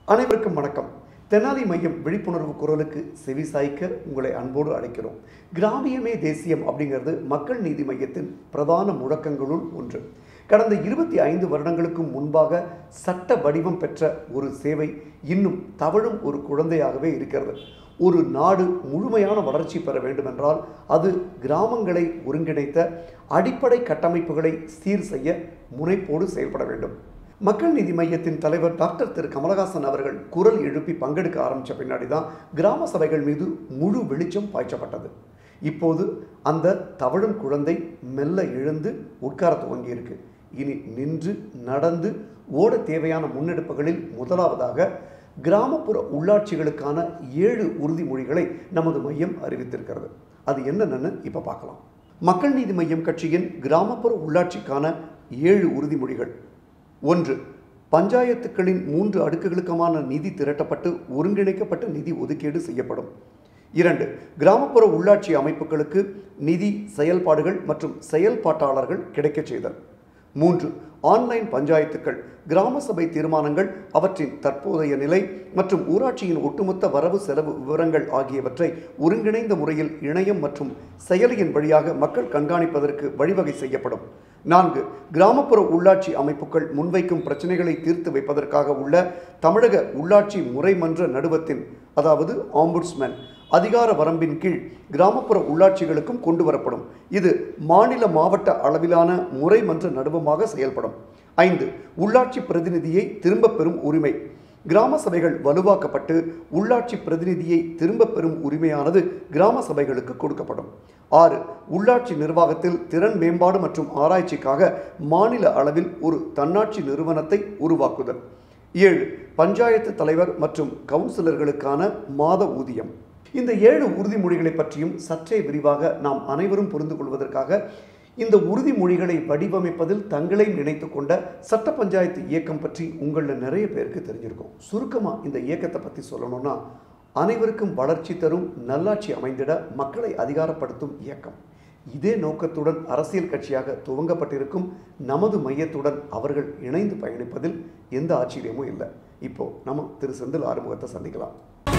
அனைவருக்கும் வணக்கம் தெனாலி மையம் விழிப்புணர்வு குரலுக்கு செவி சாய்க்க உங்களை அன்போடு அழைக்கிறோம் கிராமியமே தேசியம் அப்படிங்கிறது மக்கள் நீதி மையத்தின் பிரதான முழக்கங்களுள் ஒன்று கடந்த இருபத்தி ஐந்து வருடங்களுக்கு முன்பாக சட்ட வடிவம் பெற்ற ஒரு சேவை இன்னும் தவழும் ஒரு குழந்தையாகவே இருக்கிறது ஒரு நாடு முழுமையான வளர்ச்சி பெற வேண்டுமென்றால் அது கிராமங்களை ஒருங்கிணைத்த அடிப்படை கட்டமைப்புகளை சீர் செய்ய முனைப்போடு செயல்பட வேண்டும் மக்கள் நீதி மையத்தின் தலைவர் டாக்டர் திரு கமலஹாசன் அவர்கள் குரல் எழுப்பி பங்கெடுக்க ஆரம்பித்த பின்னாடி தான் கிராம சபைகள் மீது முழு வெளிச்சம் பாய்ச்சப்பட்டது இப்போது அந்த தவழும் குழந்தை மெல்ல எழுந்து உட்கார துவங்கியிருக்கு இனி நின்று நடந்து ஓட தேவையான முன்னெடுப்புகளில் முதலாவதாக கிராமப்புற உள்ளாட்சிகளுக்கான ஏழு உறுதிமொழிகளை நமது மையம் அறிவித்திருக்கிறது அது என்னென்னு இப்போ பார்க்கலாம் மக்கள் நீதி மையம் கட்சியின் கிராமப்புற உள்ளாட்சிக்கான ஏழு உறுதிமொழிகள் ஒன்று பஞ்சாயத்துக்களின் மூன்று அடுக்குகளுக்குமான நிதி திரட்டப்பட்டு ஒருங்கிணைக்கப்பட்ட நிதி ஒதுக்கீடு செய்யப்படும் இரண்டு கிராமப்புற உள்ளாட்சி அமைப்புகளுக்கு நிதி செயல்பாடுகள் மற்றும் செயல்பாட்டாளர்கள் கிடைக்கச் செய்தல் மூன்று ஆன்லைன் பஞ்சாயத்துக்கள் கிராம சபை தீர்மானங்கள் அவற்றின் தற்போதைய நிலை மற்றும் ஊராட்சியின் ஒட்டுமொத்த வரவு செலவு விவரங்கள் ஆகியவற்றை ஒருங்கிணைந்த முறையில் இணையம் மற்றும் செயலியின் வழியாக மக்கள் கண்காணிப்பதற்கு வழிவகை செய்யப்படும் நான்கு கிராமப்புற உள்ளாட்சி அமைப்புகள் முன்வைக்கும் பிரச்சனைகளை தீர்த்து வைப்பதற்காக உள்ள தமிழக உள்ளாட்சி முறைமன்ற நடுவத்தின் அதாவது ஆம்புட்ஸ்மேன் அதிகார வரம்பின் கீழ் கிராமப்புற உள்ளாட்சிகளுக்கும் கொண்டு வரப்படும் இது மாநில மாவட்ட அளவிலான முறைமன்ற நடுவமாக செயல்படும் ஐந்து உள்ளாட்சி பிரதிநிதியை திரும்பப் பெறும் உரிமை கிராம சபைகள் வலுவாக்கப்பட்டு உள்ளாட்சி பிரதிநிதியை திரும்பப் பெறும் உரிமையானது கிராம சபைகளுக்கு கொடுக்கப்படும் ஆறு உள்ளாட்சி நிர்வாகத்தில் திறன் மேம்பாடு மற்றும் ஆராய்ச்சிக்காக மாநில அளவில் ஒரு தன்னாட்சி நிறுவனத்தை உருவாக்குதல் ஏழு பஞ்சாயத்து தலைவர் மற்றும் கவுன்சிலர்களுக்கான மாத ஊதியம் இந்த ஏழு உறுதிமொழிகளை பற்றியும் சற்றே விரிவாக நாம் அனைவரும் புரிந்து கொள்வதற்காக இந்த உறுதிமொழிகளை வடிவமைப்பதில் தங்களை நினைத்து கொண்ட சட்ட பஞ்சாயத்து இயக்கம் பற்றி உங்களில் நிறைய பேருக்கு தெரிஞ்சிருக்கும் சுருக்கமாக இந்த இயக்கத்தை பற்றி சொல்லணும்னா அனைவருக்கும் வளர்ச்சி தரும் நல்லாட்சி அமைந்திட மக்களை அதிகாரப்படுத்தும் இயக்கம் இதே நோக்கத்துடன் அரசியல் கட்சியாக துவங்கப்பட்டிருக்கும் நமது மையத்துடன் அவர்கள் இணைந்து பயணிப்பதில் எந்த ஆச்சரியமும் இல்லை இப்போ நம்ம திரு செந்தில் ஆறுமுகத்தை சந்திக்கலாம்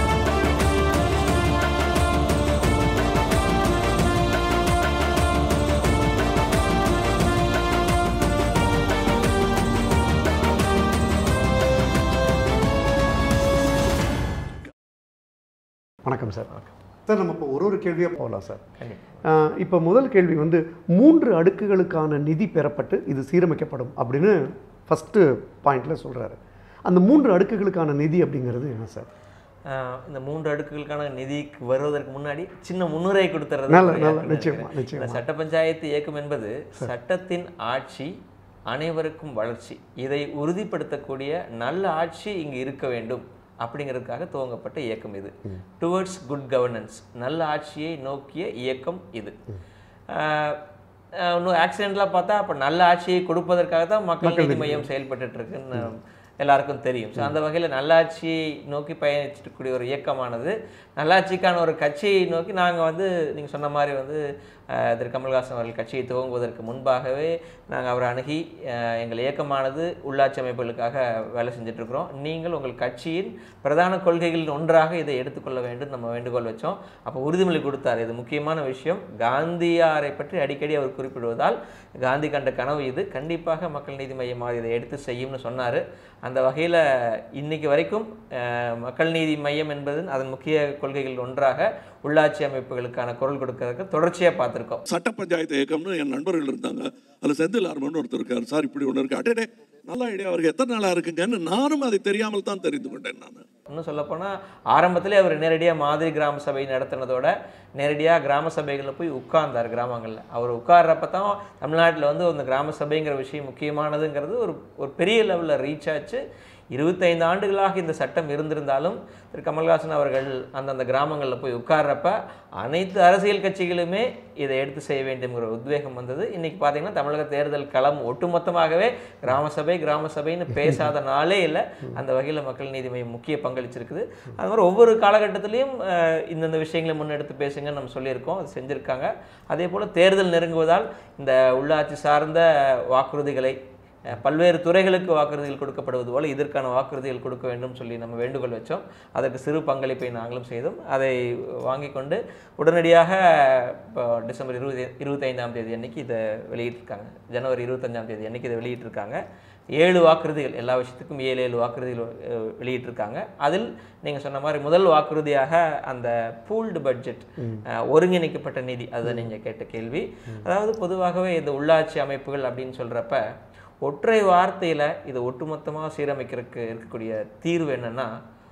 வணக்கம் சார் சார் நம்ம இப்போ ஒரு ஒரு கேள்வியாக போகலாம் சார் ஆஹ் இப்போ முதல் கேள்வி வந்து மூன்று அடுக்குகளுக்கான நிதி பெறப்பட்டு இது சீரமைக்கப்படும் அப்படின்னு ஃபஸ்ட்டு பாயிண்டில் சொல்கிறாரு அந்த மூன்று அடுக்குகளுக்கான நிதி அப்படிங்கிறது என்ன சார் ஆஹ் இந்த மூன்று அடுக்குகளுக்கான நிதிக்கு வருவதற்கு முன்னாடி சின்ன முன்னுரை கொடுத்துறது நல்ல நல்ல நிச்சயமா நிச்சயமா இந்த சட்ட பஞ்சாயத்து இயக்கம் என்பது சட்டத்தின் ஆட்சி அனைவருக்கும் வளர்ச்சி இதை உறுதிப்படுத்தக்கூடிய நல்ல ஆட்சி இங்கு இருக்க வேண்டும் அப்படிங்கிறதுக்காக துவங்கப்பட்ட இயக்கம் இது டுவர்ட்ஸ் குட் கவர்னன்ஸ் நல்ல ஆட்சியை நோக்கிய இயக்கம் இது ஆஹ் ஆஹ் இன்னும் ஆக்சிடென்ட்லாம் பார்த்தா அப்போ நல்ல ஆட்சியை கொடுப்பதற்காக தான் மக்கள் நீதி மையம் செயல்பட்டுட்டு இருக்குன்னு எல்லாருக்கும் தெரியும் ஸோ அந்த வகையில் நல்லாட்சியை நோக்கி பயணிச்சிருக்கக்கூடிய ஒரு இயக்கமானது நல்லாட்சிக்கான ஒரு கட்சியை நோக்கி நாங்கள் வந்து நீங்கள் சொன்ன மாதிரி வந்து அஹ், திரு கமல்ஹாசன் அவர்கள் கட்சியை துவங்குவதற்கு முன்பாகவே நாங்கள் அவரை அணுகி அஹ், எங்கள் இயக்கமானது உள்ளாட்சி அமைப்புகளுக்காக வேலை செஞ்சுட்ருக்குறோம் நீங்கள் உங்கள் கட்சியின் பிரதான கொள்கைகளில் ஒன்றாக இதை எடுத்துக்கொள்ள வேண்டும் நம்ம வேண்டுகோள் வச்சோம் அப்போ உறுதிமொழி கொடுத்தார் இது முக்கியமான விஷயம் காந்தியாரை பற்றி அடிக்கடி அவர் குறிப்பிடுவதால் காந்தி கண்ட கனவு இது கண்டிப்பாக மக்கள் நீதி மையமாக இதை எடுத்து செய்யும்னு சொன்னார் அந்த வகையில் இன்னைக்கு வரைக்கும் அஹ், மக்கள் நீதி மையம் என்பது அதன் முக்கிய கொள்கைகள் ஒன்றாக உள்ளாட்சி அமைப்புகளுக்கான குரல் கொடுக்கறதுக்கு தொடர்ச்சியாக பார்த்துருக்கோம் சட்ட பஞ்சாயத்து இயக்கம்னு என் நண்பர்கள் இருந்தாங்க அதில் செந்தில் ஆர்மன் ஒருத்தர் இருக்கார் சார் இப்படி ஒன்று இருக்கு அடே நல்லா ஐடியா அவருக்கு எத்தனை நாளாக இருக்குங்கன்னு நானும் அதை தெரியாமல் தான் தெரிந்து கொண்டேன் நான் இன்னும் சொல்லப்போனால் ஆரம்பத்திலே அவர் நேரடியாக மாதிரி கிராம சபை நடத்தினதோட நேரடியாக கிராம சபைகளில் போய் உட்கார்ந்தார் கிராமங்களில் அவர் உட்கார்றப்ப தான் தமிழ்நாட்டில் வந்து அந்த கிராம சபைங்கிற விஷயம் முக்கியமானதுங்கிறது ஒரு ஒரு பெரிய லெவலில் ரீச் ஆச்சு இருபத்தைந்து ஆண்டுகளாக இந்த சட்டம் இருந்திருந்தாலும் திரு கமல்ஹாசன் அவர்கள் அந்தந்த கிராமங்களில் போய் உட்கார்றப்ப அனைத்து அரசியல் கட்சிகளுமே இதை எடுத்து செய்ய வேண்டும்ங்கிற உத்வேகம் வந்தது இன்னைக்கு பார்த்தீங்கன்னா தமிழக தேர்தல் களம் ஒட்டுமொத்தமாகவே கிராம சபை கிராம சபைன்னு பேசாத நாளே இல்லை அந்த வகையில் மக்கள் நீதி மையம் முக்கிய பங்களிச்சிருக்குது அது மாதிரி ஒவ்வொரு காலகட்டத்திலையும் அஹ், இந்தந்த விஷயங்களை முன்னெடுத்து பேசுங்கன்னு நம்ம சொல்லியிருக்கோம் அது செஞ்சுருக்காங்க அதே போல் தேர்தல் நெருங்குவதால் இந்த உள்ளாட்சி சார்ந்த வாக்குறுதிகளை அஹ், பல்வேறு துறைகளுக்கு வாக்குறுதிகள் கொடுக்கப்படுவது போல இதற்கான வாக்குறுதிகள் கொடுக்க வேண்டும் சொல்லி நம்ம வேண்டுகோள் வச்சோம் அதற்கு சிறு பங்களிப்பை நாங்களும் செய்தோம் அதை வாங்கிக் கொண்டு உடனடியாக இப்போ டிசம்பர் இருபது இருபத்தைந்தாம் தேதி அன்னைக்கு இதை வெளியிட்டிருக்காங்க ஜனவரி இருபத்தஞ்சாம் தேதி அன்னைக்கு இதை வெளியிட்டிருக்காங்க ஏழு வாக்குறுதிகள் எல்லா விஷயத்துக்கும் ஏழு ஏழு வாக்குறுதிகள் அஹ், வெளியிட்டிருக்காங்க அதில் நீங்கள் சொன்ன மாதிரி முதல் வாக்குறுதியாக அந்த பூல்டு பட்ஜெட் ஒருங்கிணைக்கப்பட்ட நிதி அதுதான் நீங்கள் கேட்ட கேள்வி அதாவது பொதுவாகவே இந்த உள்ளாட்சி அமைப்புகள் அப்படின்னு சொல்கிறப்ப ஒற்றை வார்த்தையில் இது ஒட்டுமொத்தமாக சீரமைக்கிறதுக்கு இருக்கக்கூடிய தீர்வு என்னன்னா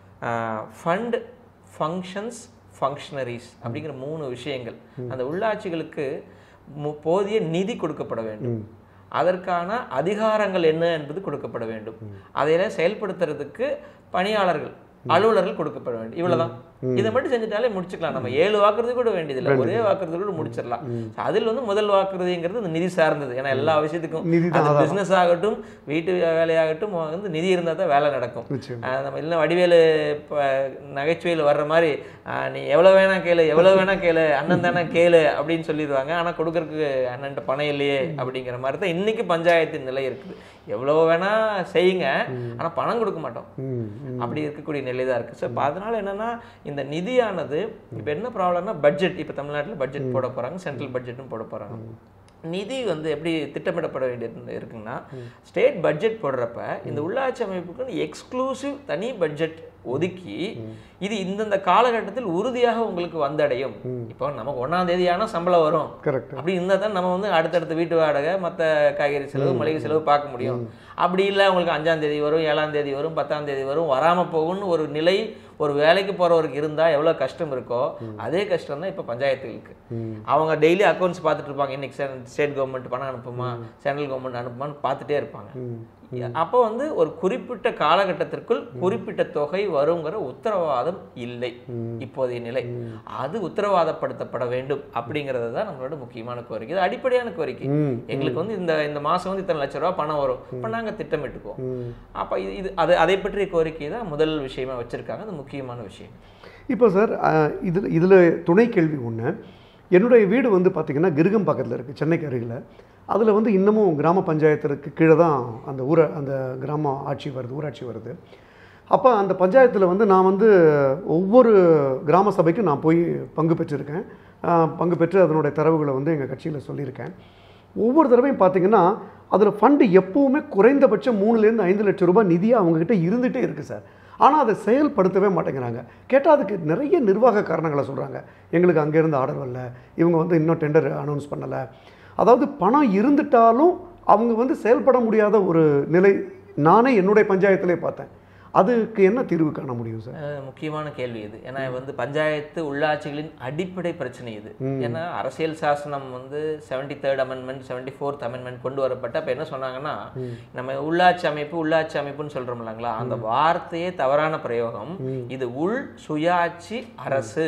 ஃபண்ட் ஃபங்க்ஷன்ஸ் ஃபங்க்ஷனரிஸ் அப்படிங்கிற மூணு விஷயங்கள் அந்த உள்ளாட்சிகளுக்கு மு- போதிய நிதி கொடுக்கப்பட வேண்டும் அதற்கான அதிகாரங்கள் என்ன என்பது கொடுக்கப்பட வேண்டும் அதையெல்லாம் செயல்படுத்துறதுக்கு பணியாளர்கள் அலுவலர்கள் கொடுக்கப்பட வேண்டும் இவ்வளவுதான் இதை மட்டும் செஞ்சுட்டாலே முடிச்சுக்கலாம் நம்ம ஏழு வாக்குறுதி கூட வேண்டியதில்லை ஒரே வாக்குறுதி கூட முடிச்சிடலாம் So, அதில் வந்து முதல் வாக்குறுதிங்கிறது இந்த நிதி சார்ந்தது ஏன்னா எல்லா விஷயத்துக்கும் நிதி தான் அது ஆதாரம். பிசினஸ் ஆகட்டும் வீட்டு வேலையாகட்டும் வந்து நிதி இருந்தால் தான் வேலை நடக்கும் நிச்சயம் ஆஹ் நம்ம இல்லை வடிவேலு இப்போ நகைச்சுவையில் வர்ற மாதிரி ஆஹ் நீ எவ்வளோ வேணா கேளு எவ்வளோ வேணா கேளு அண்ணன் தானே கேளு அப்படின்னு சொல்லிடுவாங்க ஆனால் கொடுக்கறதுக்கு அண்ணன்ட்ட பணம் இல்லையே அப்படிங்கிற மாதிரி தான் இன்னைக்கு பஞ்சாயத்தின் நிலை இருக்குது எவ்வளோ வேணா செய்யுங்க ஆனால் பணம் கொடுக்க மாட்டோம் ம் ம் அப்படி இருக்கக்கூடிய நிலை தான் இருக்குது ஸோ இப்போ அதனால என்னன்னா இந்த நிதியானது இப்போ என்ன ப்ராப்ளம்னா பட்ஜெட் இப்போ தமிழ்நாட்டில் பட்ஜெட் போட போகிறாங்க சென்ட்ரல் பட்ஜெட்டும் போட போகிறாங்க நிதி வந்து எப்படி திட்டமிடப்பட வேண்டியது இருக்குன்னா ஸ்டேட் பட்ஜெட் போடுறப்ப இந்த உள்ளாட்சி அமைப்புக்கு எக்ஸ்க்ளூசிவ் தனி பட்ஜெட் ஒதுக்கி இது இந்தந்த காலகட்டத்தில் உறுதியாக உங்களுக்கு வந்தடையும் இப்போ நமக்கு ஒன்றாம் தேதி ஆனால் சம்பளம் வரும் கரெக்ட் அப்படி இருந்தால் தான் நம்ம வந்து அடுத்தடுத்த வீட்டு வாடகை மற்ற காய்கறி செலவு மளிகை செலவு பார்க்க முடியும் அப்படி இல்லை உங்களுக்கு அஞ்சாம் தேதி வரும் ஏழாம் தேதி வரும் பத்தாம் தேதி வரும் வராமல் போகும்னு ஒரு நிலை ஒரு வேலைக்கு போகிறவருக்கு இருந்தால் எவ்வளோ கஷ்டம் இருக்கோ அதே கஷ்டம் தான் இப்போ பஞ்சாயத்துகளுக்கு அவங்க டெய்லி அக்கௌண்ட்ஸ் பார்த்துட்டு இருப்பாங்க இன்னைக்கு ஸ்டேட் கவர்மெண்ட் பணம் அனுப்புமா சென்ட்ரல் கவர்மெண்ட் அனுப்புமான்னு பார்த்துட்டே இருப்பாங்க அப்போ வந்து ஒரு குறிப்பிட்ட காலகட்டத்திற்குள் குறிப்பிட்ட தொகை வருங்கிற உத்தரவாதம் இல்லை இப்போதைய நிலை அது உத்தரவாதப்படுத்தப்பட வேண்டும் அப்படிங்கிறது தான் நம்மளோட முக்கியமான கோரிக்கை இது அடிப்படையான கோரிக்கை ம் எங்களுக்கு வந்து இந்த இந்த மாசம் வந்து இத்தனை லட்ச ரூபா பணம் வரும் இப்போ நாங்க திட்டமிட்டுக்குவோம் ம் அப்ப இது இது அது அதை பற்றிய கோரிக்கை தான் முதல் விஷயமா வச்சிருக்காங்க அது முக்கியமான விஷயம் இப்போ சார் இதில் இதில் துணை கேள்வி ஒன்று என்னுடைய வீடு வந்து பார்த்திங்கன்னா கிருகம் பக்கத்தில் இருக்குது சென்னைக்கு அருகில் அதில் வந்து இன்னமும் கிராம பஞ்சாயத்திற்கு கீழே தான் அந்த ஊர அந்த கிராம ஆட்சி வருது ஊராட்சி வருது அப்போ அந்த பஞ்சாயத்தில் வந்து நான் வந்து ஒவ்வொரு கிராம சபைக்கும் நான் போய் பங்கு பெற்றிருக்கேன் ஆஹ் பங்கு பெற்று அதனுடைய தரவுகளை வந்து எங்கள் கட்சியில் சொல்லியிருக்கேன் ஒவ்வொரு தடவையும் பார்த்தீங்கன்னா அதில் ஃபண்டு எப்போவுமே குறைந்தபட்சம் மூணுலேருந்து ஐந்து லட்சம் ரூபாய் நிதியாக அவங்கக்கிட்ட இருந்துகிட்டே இருக்குது சார் ஆனால் அதை செயல்படுத்தவே மாட்டேங்கிறாங்க கேட்டால் அதுக்கு நிறைய நிர்வாக காரணங்களை சொல்கிறாங்க எங்களுக்கு அங்கேருந்து ஆர்டர் வரல இவங்க வந்து இன்னும் டெண்டர் அனௌன்ஸ் பண்ணலை அதாவது பணம் இருந்துட்டாலும் அவங்க வந்து செயல்பட முடியாத ஒரு நிலை நானே என்னுடைய பஞ்சாயத்திலே பார்த்தேன் அதுக்கு என்ன தீர்வு காண முடியும் சார் அஹ் முக்கியமான கேள்வி இது ஏன்னா வந்து பஞ்சாயத்து உள்ளாட்சிகளின் அடிப்படை பிரச்சனை இது ஏன்னா அரசியல் சாசனம் வந்து seventy third amendment seventy fourth amendment கொண்டு வரப்பட்ட அப்ப என்ன சொன்னாங்கன்னா நம்ம உள்ளாட்சி அமைப்பு உள்ளாட்சி அமைப்புன்னு சொல்றோம் இல்லைங்களா அந்த வார்த்தையே தவறான பிரயோகம் இது உள் சுயாட்சி அரசு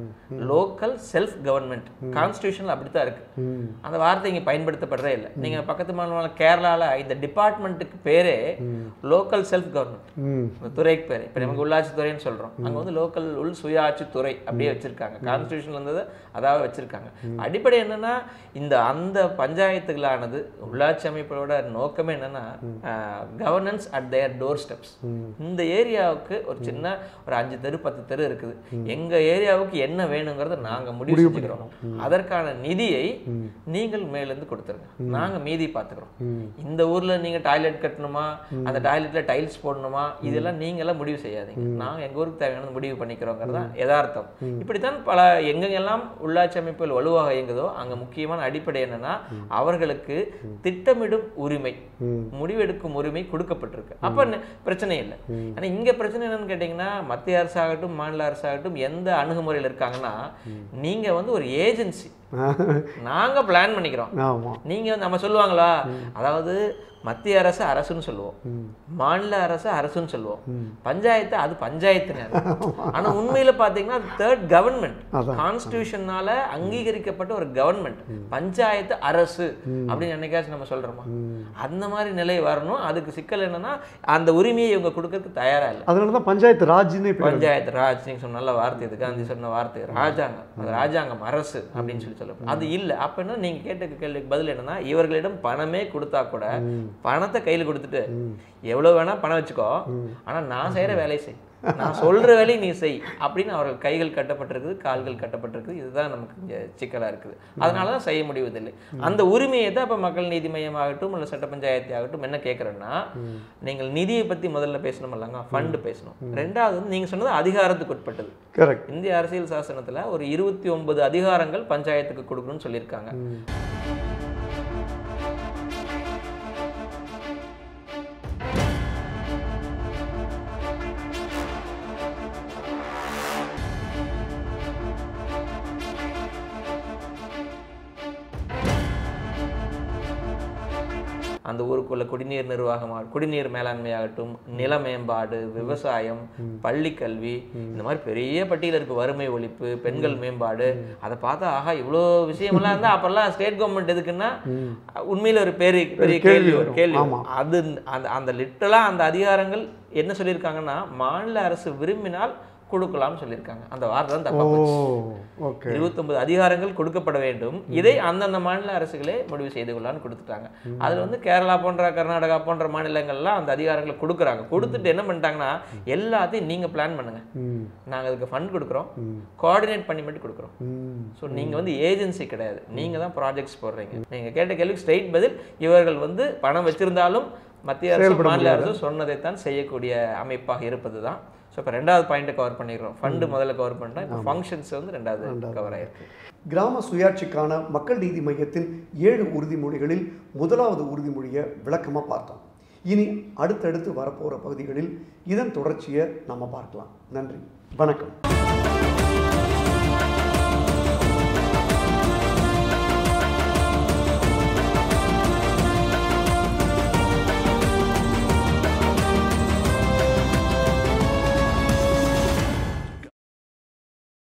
லோக்கல் செல்ஃப் கவர்மெண்ட் கான்ஸ்டியூஷன்ல அப்படித்தான் இருக்கு ம் அந்த வார்த்தை இங்க பயன்படுத்தப்படுறதே இல்லை நீங்க பக்கத்து மாநில கேரளால இந்த டிபார்ட்மெண்ட்டுக்கு பேரே லோக்கல் செல்ஃப் கவர்மெண்ட் ம் இந்த துறைக்கு பேர் இப்போ நமக்கு உள்ளாட்சி துறைன்னு சொல்றோம் அங்க வந்து லோக்கல் உள் சுயாட்சி துறை அப்படியே வச்சிருக்காங்க கான்ஸ்டியூஷன்ல இருந்தது அதாவது வச்சிருக்காங்க அடிப்படை என்னன்னா இந்த அந்த பஞ்சாயத்துகளானது உள்ளாட்சி அமைப்புகளோட நோக்கமே என்னன்னா governance at their doorsteps இந்த ஏரியாவுக்கு ஒரு சின்ன ஒரு அஞ்சு தெரு பத்து தெரு இருக்குது எங்க ஏரியாவுக்கு என்ன வேணுங்கிறத நாங்க முடிவு செஞ்சுக்கிறோம் அதற்கான நிதியை நீங்கள் மேலிருந்து கொடுத்துருங்க நாங்க மீதி பார்த்துக்கிறோம் இந்த ஊர்ல நீங்க டாய்லெட் கட்டணுமா அந்த டாய்லெட்ல டைல்ஸ் போடணுமா இதெல்லாம் நீங்க எல்லாம் முடிவு செய்யாதீங்க நாங்க எங்க ஊருக்கு தேவையானது முடிவு பண்ணிக்கிறோங்கிறது தான் யதார்த்தம் இப்படித்தான் பல எங்கெங்கெல்லாம் உள்ளாட்சி அமைப்புகள் வலுவாக இயங்குதோ அங்க முக்கியமான அடிப்படை என்னன்னா அவர்களுக்கு திட்டமிடும் உரிமை முடிவெடுக்கும் உரிமை கொடுக்கப்பட்டிருக்கு அப்ப ந- பிரச்சனை இல்லை ஆனா இங்க பிரச்சனை என்னன்னு கேட்டீங்கன்னா மத்திய அரசாகட்டும் மாநில அரசாகட்டும் எந்த அணுகுமுறையில் இருக்காங்கன்னா நீங்க வந்து ஒரு ஏஜென்சி நாங்க பிளான் பண்ணிக்கிறோம் ஆமாம் நீங்க வந்து நம்ம சொல்லுவாங்களா அதாவது மத்திய அரசு அரசுன்னு சொல்லுவோம் மாநில அரசு அரசுன்னு சொல்லுவோம் பஞ்சாயத்து அது பஞ்சாயத்துங்க ஆனா உண்மையில பாத்தீங்கன்னா தேர்ட் கவர்மெண்ட் அதான். கான்ஸ்டியூஷனால அங்கீகரிக்கப்பட்ட ஒரு கவர்மெண்ட் பஞ்சாயத்து அரசு அப்படின்னு என்னைக்காச்சும் நம்ம சொல்றோமா அந்த மாதிரி நிலை வரணும் அதுக்கு சிக்கல் என்னன்னா அந்த உரிமையை இவங்க கொடுக்கறதுக்கு தயாரா இல்லை அதனால தான் பஞ்சாயத்து ராஜ்னே பேர் பஞ்சாயத்து ராஜ் நீங்க சொன்ன நல்ல வார்த்தை இது காந்தி சொன்ன வார்த்தை ராஜாங்கம் அது ராஜாங்கம் அரசு அப்படின்னு சொல்லி சொல்லப்படும் அது இல்லை அப்போ என்ன நீங்கள் கேட்ட கேள்விக்கு பதில் என்னன்னா இவர்களிடம் பணமே கொடுத்தா கூட பணத்தை கையில் கொடுத்துட்டு எவ்வளோ வேணா பணம் வச்சுக்கோ ஆனால் நான் செய்கிற வேலையை செய் நான் சொல்ற வேலையை நீ செய் அப்படின்னு அவர்கள் கைகள் கட்டப்பட்டிருக்குது கால்கள் கட்டப்பட்டிருக்குது இதுதான் நமக்கு இங்கே சிக்கலாக இருக்குது அதனால தான் செய்ய முடிவதில்லை அந்த உரிமையை தான் இப்போ மக்கள் நீதி மையம் ஆகட்டும் இல்லை சட்ட பஞ்சாயத்து ஆகட்டும் என்ன கேட்குறேன்னா நீங்கள் நிதியை பற்றி முதல்ல பேசணும் இல்லைங்க ஃபண்டு பேசணும் ரெண்டாவது வந்து நீங்கள் சொன்னது அதிகாரத்துக்கு உட்பட்டது கரெக்ட் இந்திய அரசியல் சாசனத்துல ஒரு இருபத்தி ஒன்பது அதிகாரங்கள் பஞ்சாயத்துக்கு கொடுக்கணும்னு சொல்லியிருக்காங்க அந்த ஊருக்குள்ள குடிநீர் நிர்வாகமாக குடிநீர் மேலாண்மையாகட்டும் நில மேம்பாடு விவசாயம் பள்ளி கல்வி இந்த மாதிரி பெரிய பட்டியல் இருக்கு வறுமை ஒழிப்பு பெண்கள் மேம்பாடு அதை பார்த்தா ஆஹா இவ்வளோ விஷயமெல்லாம் இருந்தா அப்பெல்லாம் ஸ்டேட் கவர்மெண்ட் எதுக்குன்னா உண்மையில ஒரு பெரிய பெரிய கேள்வி கேள்வி ஒரு வரும். கேள்வி ஆமா. வரும். அது அந்த அந்த லிட்டலா அந்த அதிகாரங்கள் என்ன சொல்லியிருக்காங்கன்னா மாநில அரசு விரும்பினால் கொடுக்கலாம்னு சொல்லியிருக்காங்க அந்த வார்த்தை தான் தப்பா ஓ போச்சு ஓகே இருபத்தொன்பது அதிகாரங்கள் கொடுக்கப்பட வேண்டும் இதை அந்தந்த மாநில அரசுகளே முடிவு செய்து கொள்ளலாம்னு கொடுத்துட்டாங்க அதுல வந்து கேரளா போன்ற கர்நாடகா போன்ற மாநிலங்கள்லாம் அந்த அதிகாரங்களை கொடுக்குறாங்க கொடுத்துட்டு என்ன பண்ணிட்டாங்கன்னா எல்லாத்தையும் நீங்க பிளான் பண்ணுங்க ம் நாங்க அதுக்கு ஃபண்ட் கொடுக்குறோம் கோஆர்டினேட் பண்ணி மட்டும் கொடுக்குறோம் ம் ஸோ நீங்க வந்து ஏஜென்சி கிடையாது நீங்க தான் ப்ராஜெக்ட்ஸ் போடுறீங்க நீங்க கேட்ட கேள்விக்கு ஸ்ட்ரைட் பதில் இவர்கள் வந்து பணம் வச்சிருந்தாலும் மத்திய அரசு செயல்பட மாநில அரசு சொன்னதைத்தான் செய்யக்கூடிய அமைப்பாக இருப்பது தான் ஸோ இப்போ ரெண்டாவது பாயிண்ட்டை கவர் பண்ணிடுறோம் ஃபண்டு முதல்ல கவர் பண்ணிட்டோம் இப்போ ஃபங்க்ஷன்ஸ் வந்து ரெண்டாவது கவர் ஆயிருக்கு கிராம சுயாட்சிக்கான மக்கள் நீதி மையத்தின் ஏழு உறுதிமொழிகளில் முதலாவது உறுதிமொழியை விளக்கமாக பார்த்தோம் இனி அடுத்தடுத்து வரப்போகிற பகுதிகளில் இதன் தொடர்ச்சியை நம்ம பார்க்கலாம் நன்றி வணக்கம்